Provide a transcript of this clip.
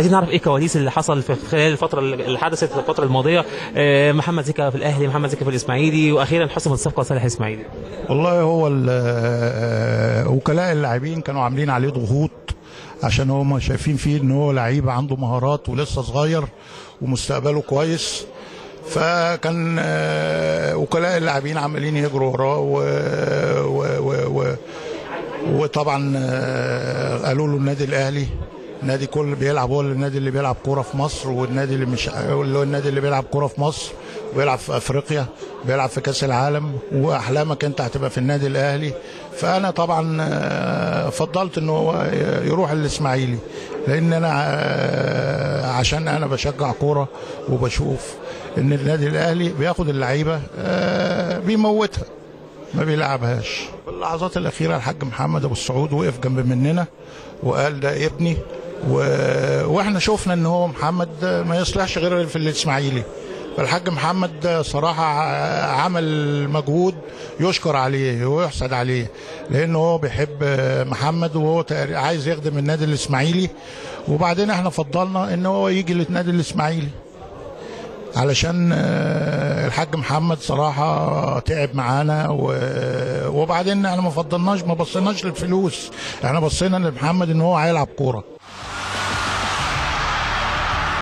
عايزين نعرف ايه كواليس اللي حصل في خلال الفتره اللي حدثت في الفتره الماضيه آه، محمد زكا في الاهلي محمد زكا في الاسماعيلي واخيرا حسم الصفقه صالح الاسماعيلي والله هو ال- آه، وكلاء اللاعبين كانوا عاملين عليه ضغوط عشان هم شايفين فيه ان هو لعيب عنده مهارات ولسه صغير ومستقبله كويس فكان آه، وكلاء اللاعبين عمالين يجروا وراه و... و... و... و... وطبعا آه، قالوا له النادي الاهلي النادي كل بيلعب هو النادي اللي بيلعب كوره في مصر والنادي اللي مش اللي هو النادي اللي بيلعب كوره في مصر ويلعب في افريقيا بيلعب في كاس العالم واحلامك انت هتبقى في النادي الاهلي فانا طبعا آه، فضلت ان هو يروح الاسماعيلي لان انا آه، عشان انا بشجع كوره وبشوف ان النادي الاهلي بياخد اللعيبه آه، بيموتها ما بيلعبهاش في اللحظات الأخيرة الحاج محمد أبو السعود وقف جنب مننا وقال ده ابني و... واحنا شفنا ان هو محمد ما يصلحش غير في الاسماعيلي فالحاج محمد صراحة عمل مجهود يشكر عليه ويحسد عليه لأنه هو بيحب محمد وهو تقر- عايز يخدم النادي الإسماعيلي وبعدين احنا فضلنا ان هو يجي للنادي الإسماعيلي علشان آه، الحاج محمد صراحة تعب معانا و- وبعدين احنا ما فضلناش ما بصيناش للفلوس احنا بصينا لمحمد ان هو هيلعب كورة